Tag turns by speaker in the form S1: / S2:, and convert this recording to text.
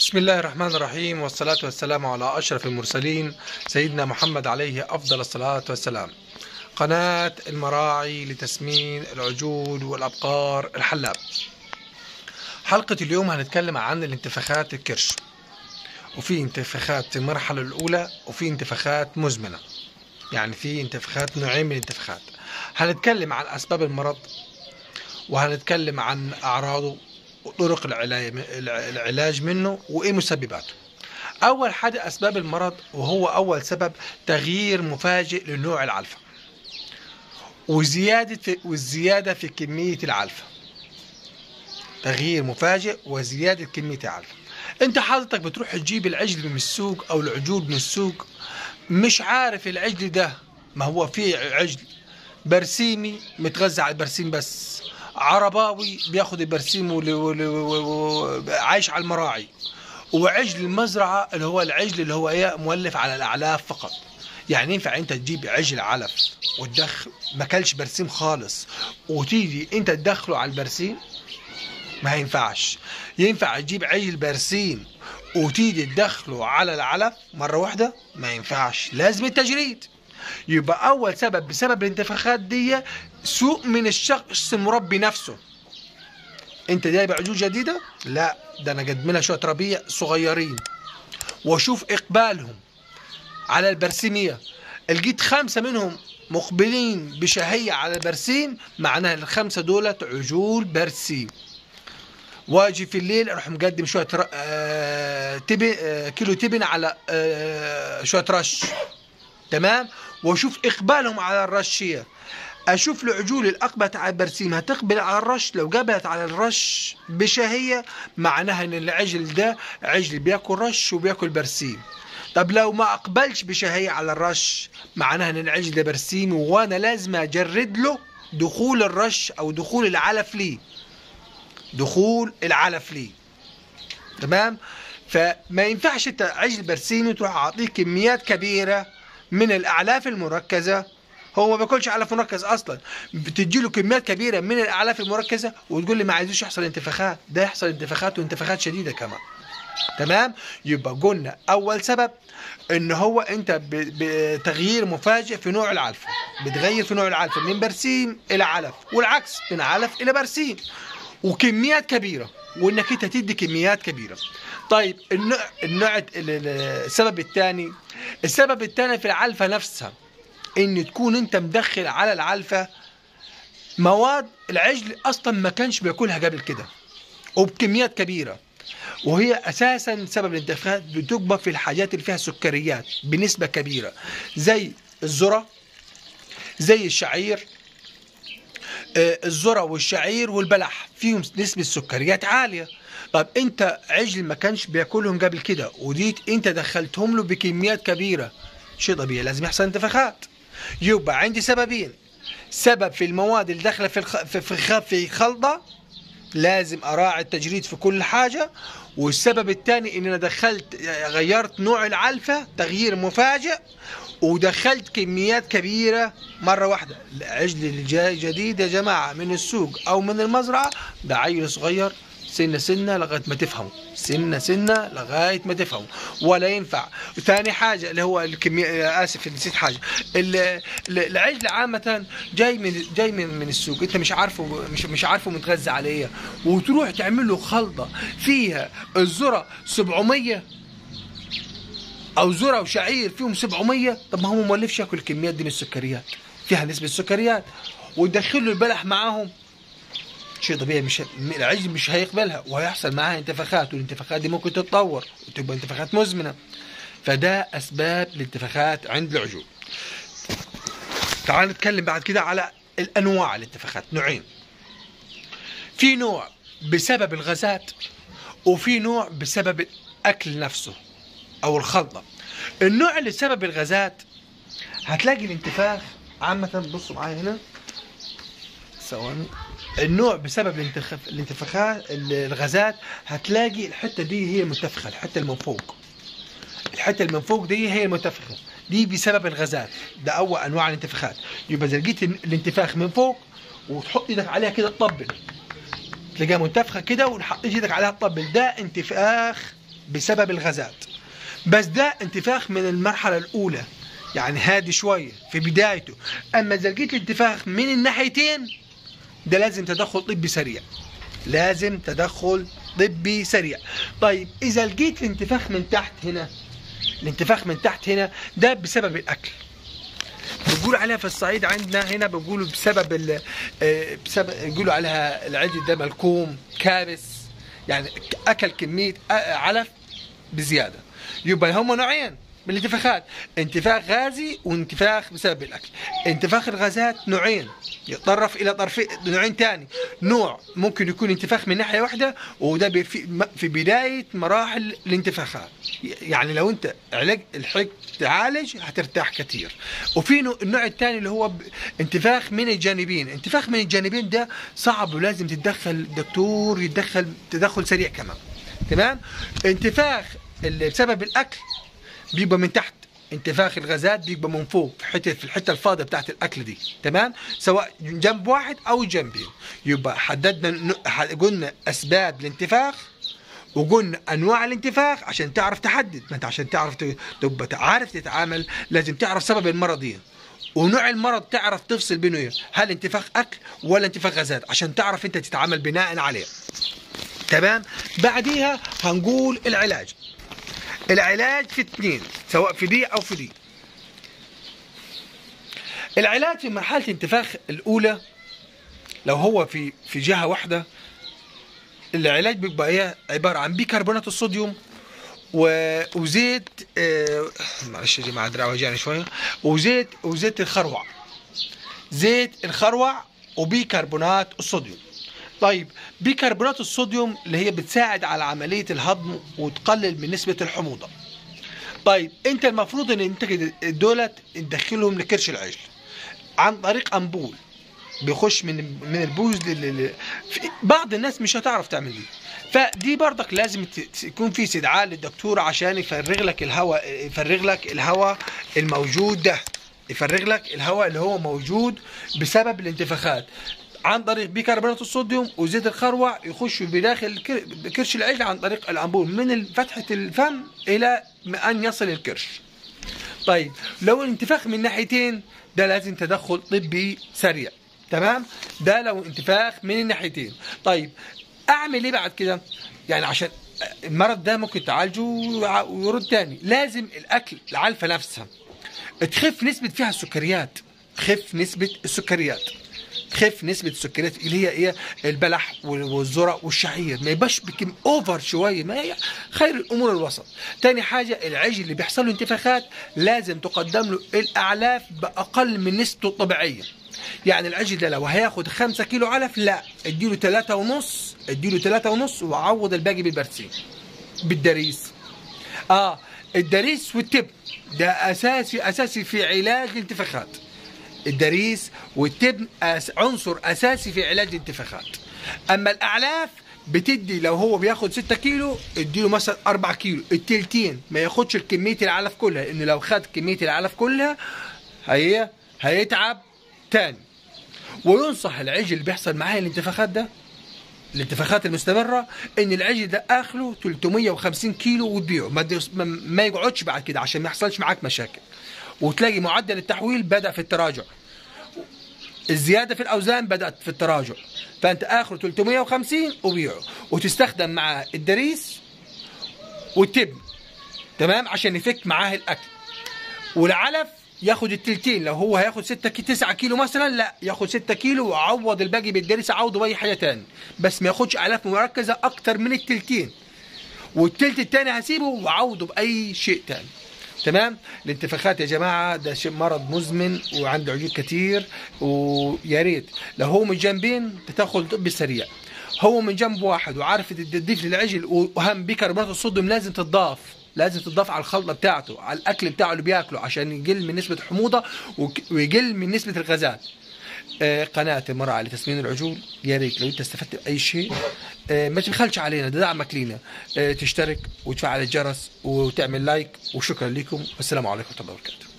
S1: بسم الله الرحمن الرحيم والصلاة والسلام على أشرف المرسلين سيدنا محمد عليه أفضل الصلاة والسلام قناة المراعي لتسمين العجول والأبقار الحلاب حلقة اليوم هنتكلم عن الانتفاخات الكرش وفي انتفاخات في المرحلة الأولى وفي انتفاخات مزمنة يعني في انتفاخات نوعين من الانتفاخات هنتكلم عن أسباب المرض وهنتكلم عن أعراضه وطرق العلاج العلاج منه وايه مسبباته اول حاجه اسباب المرض وهو اول سبب تغيير مفاجئ لنوع العلفه وزياده في والزياده في كميه العلفه تغيير مفاجئ وزياده كميه العلفه انت حضرتك بتروح تجيب العجل من السوق او العجول من السوق مش عارف العجل ده ما هو فيه عجل برسيمي متغذى على البرسيم بس عرباوي بياخد البرسيم ول- ول- ول- عايش على المراعي وعجل المزرعه اللي هو العجل اللي هو ايه مولف على الاعلاف فقط يعني ينفع انت تجيب عجل علف وتدخل ما كلش برسيم خالص وتيجي انت تدخله على البرسيم ما ينفعش ينفع تجيب عجل برسيم وتيجي تدخله على العلف مره واحده ما ينفعش لازم التجريد يبقى اول سبب بسبب الانتفاخات دي سوء من الشخص المربي نفسه انت جايب عجول جديده لا ده انا قدم لها شويه ربيع صغيرين واشوف اقبالهم على البرسيميه لقيت خمسه منهم مقبلين بشهيه على البرسيم معناها الخمسه دولت عجول برسيم واجي في الليل اروح مقدم شويه ر... آه... تبن آه... كيلو تبن على آه... شويه رش تمام واشوف اقبالهم على الرشيه اشوف العجول الاقبلت على البرسيم هتقبل على الرش لو قبلت على الرش بشهيه معناها ان العجل ده عجل بياكل رش وبياكل برسيم طب لو ما اقبلش بشهيه على الرش معناها ان العجل ده برسيم وانا لازم اجرد له دخول الرش او دخول العلف ليه دخول العلف ليه تمام فما ينفعش انت عجل برسيمي تروح اعطيه كميات كبيره من الاعلاف المركزه هو ما بياكلش علف مركز اصلا بتدي له كميات كبيره من الاعلاف المركزه وتقول لي ما عايزوش يحصل انتفاخات ده يحصل انتفاخات وانتفاخات شديده كمان تمام يبقى قلنا اول سبب ان هو انت ب- بتغيير مفاجئ في نوع العلفه بتغير في نوع العلفه من برسيم الى علف والعكس من علف الى برسيم وكميات كبيره وانك انت تدي كميات كبيره طيب النوع النوع ال- ال- السبب الثاني السبب الثاني في العلفه نفسها ان تكون انت مدخل على العلفه مواد العجل اصلا ما كانش بياكلها قبل كده وبكميات كبيره وهي اساسا سبب الانتفاخات بتكبر في الحاجات اللي فيها سكريات بنسبه كبيره زي الذره زي الشعير آه، الذره والشعير والبلح فيهم نسبه سكريات عاليه طب انت عجل ما كانش بياكلهم قبل كده وديت انت دخلتهم له بكميات كبيره شيء طبيعي لازم يحصل انتفاخات يبقى عندي سببين سبب في المواد اللي داخله في الخ... في في, خ... في خلطه لازم اراعي التجريد في كل حاجه والسبب الثاني ان انا دخلت غيرت نوع العلفه تغيير مفاجئ ودخلت كميات كبيره مره واحده العجل اللي جاي جديد يا جماعه من السوق او من المزرعه ده عيل صغير سنه سنه لغايه ما تفهموا سنه سنه لغايه ما تفهموا ولا ينفع ثاني حاجه اللي هو الكميه اسف نسيت حاجه ال- ال- العجل عامه جاي من جاي من من السوق انت مش عارفه مش مش عارفه متغذى على ايه وتروح تعمل له خلطه فيها الذره 700 او ذره وشعير فيهم 700 طب ما هو ما مولفش ياكل الكميات دي من السكريات فيها نسبه سكريات وتدخل له البلح معاهم شيء طبيعي مش العجل مش هيقبلها وهيحصل معاها انتفاخات والانتفاخات دي ممكن تتطور وتبقى انتفاخات مزمنه فده اسباب الانتفاخات عند العجول تعال نتكلم بعد كده على الانواع الانتفاخات نوعين في نوع بسبب الغازات وفي نوع بسبب الاكل نفسه او الخلطه النوع اللي بسبب الغازات هتلاقي الانتفاخ عامه بصوا معايا هنا ثواني النوع بسبب الانتخف... الانتفاخات الغازات هتلاقي الحته دي هي المنتفخه الحته اللي من فوق الحته اللي من فوق دي هي المنتفخه دي بسبب الغازات ده اول انواع الانتفاخات يبقى اذا لقيت الانتفاخ من فوق وتحط ايدك عليها كده تطبل تلاقيها منتفخه كده وتحط ايدك عليها تطبل ده انتفاخ بسبب الغازات بس ده انتفاخ من المرحله الاولى يعني هادي شويه في بدايته اما اذا لقيت الانتفاخ من الناحيتين ده لازم تدخل طبي سريع لازم تدخل طبي سريع طيب اذا لقيت الانتفاخ من تحت هنا الانتفاخ من تحت هنا ده بسبب الاكل بيقولوا عليها في الصعيد عندنا هنا بيقولوا بسبب ال آه، بسبب يقولوا عليها العجل ده ملكوم كابس يعني اكل كميه آه، علف بزياده يبقى هم نوعين من الانتفاخات انتفاخ غازي وانتفاخ بسبب الاكل انتفاخ الغازات نوعين يتطرف الى طرفين نوعين ثاني نوع ممكن يكون انتفاخ من ناحيه واحده وده في في بدايه مراحل الانتفاخات يعني لو انت علاج الحق تعالج هترتاح كثير وفي النوع الثاني اللي هو انتفاخ من الجانبين انتفاخ من الجانبين ده صعب ولازم تتدخل دكتور يتدخل تدخل سريع كمان تمام انتفاخ اللي بسبب الاكل بيبقى من تحت انتفاخ الغازات بيبقى من فوق في حته في الحته الفاضيه بتاعت الاكل دي تمام سواء جنب واحد او جنبين يبقى حددنا قلنا اسباب الانتفاخ وقلنا انواع الانتفاخ عشان تعرف تحدد ما انت عشان تعرف تبقى عارف تتعامل لازم تعرف سبب المرض ايه ونوع المرض تعرف تفصل بينه ايه هل انتفاخ اكل ولا انتفاخ غازات عشان تعرف انت تتعامل بناء عليه تمام بعديها هنقول العلاج العلاج في اثنين سواء في دي او في دي العلاج في مرحله الانتفاخ الاولى لو هو في في جهه واحده العلاج بيبقى ايه عباره عن بيكربونات الصوديوم وزيت آه معلش يا جماعه دراعي وجعني شويه وزيت وزيت الخروع زيت الخروع وبيكربونات الصوديوم طيب بيكربونات الصوديوم اللي هي بتساعد على عمليه الهضم وتقلل من نسبه الحموضه طيب انت المفروض ان انت دولت تدخلهم لكرش العجل عن طريق انبول بيخش من من البوز لل... بعض الناس مش هتعرف تعمل دي فدي برضك لازم يكون في استدعاء للدكتور عشان يفرغ لك الهواء يفرغ لك الهواء الموجود ده يفرغ لك الهواء اللي هو موجود بسبب الانتفاخات عن طريق بيكربونات الصوديوم وزيت الخروع يخش بداخل كرش العجل عن طريق الانبول من فتحه الفم الى ان يصل الكرش طيب لو الانتفاخ من ناحيتين ده لازم تدخل طبي سريع تمام ده لو انتفاخ من الناحيتين طيب اعمل ايه بعد كده يعني عشان المرض ده ممكن تعالجه ويرد تاني لازم الاكل العلفه نفسها تخف نسبه فيها السكريات خف نسبه السكريات خف نسبه السكريات اللي هي ايه البلح والذره والشعير ما يبقاش بكم اوفر شويه ما هي خير الامور الوسط تاني حاجه العجل اللي بيحصل له انتفاخات لازم تقدم له الاعلاف باقل من نسبته الطبيعيه يعني العجل ده لو هياخد 5 كيلو علف لا اديله 3 ونص اديله 3 ونص وعوض الباقي بالبرسيم بالدريس اه الدريس والتب ده اساسي اساسي في علاج الانتفاخات الدريس والتبن عنصر اساسي في علاج الانتفاخات اما الاعلاف بتدي لو هو بياخد 6 كيلو اديله مثلا 4 كيلو التلتين ما ياخدش كميه العلف كلها لان لو خد كميه العلف كلها هي هيتعب تاني وينصح العجل اللي بيحصل معاه الانتفاخات ده الانتفاخات المستمرة ان العجل ده اخله 350 كيلو وتبيعه ما يقعدش بعد كده عشان ما يحصلش معاك مشاكل وتلاقي معدل التحويل بدأ في التراجع الزيادة في الأوزان بدأت في التراجع فأنت آخره 350 وبيعه وتستخدم مع الدريس والتبن تمام عشان يفك معاه الأكل والعلف ياخد التلتين لو هو هياخد 6 كي 9 كيلو مثلا لا ياخد 6 كيلو وعوض الباقي بالدريس عوضه باي حاجه تاني بس ما ياخدش الاف مركزه اكتر من التلتين والتلت التاني هسيبه وعوضه باي شيء تاني تمام الانتفاخات يا جماعه ده شيء مرض مزمن وعنده عيوب كتير ويا ريت لو هو من جنبين تاخذ طب سريع هو من جنب واحد وعارف تضيف للعجل واهم بيكربونات الصوديوم لازم تضاف لازم تضاف على الخلطه بتاعته على الاكل بتاعه اللي بياكله عشان يقل من نسبه الحموضه ويقل من نسبه الغازات آه، قناة المرأة لتسمين العجول يا ريت لو انت استفدت بأي شيء آه، ما تبخلش علينا ده دعمك لينا آه، تشترك وتفعل الجرس وتعمل لايك وشكرا لكم والسلام عليكم ورحمة الله وبركاته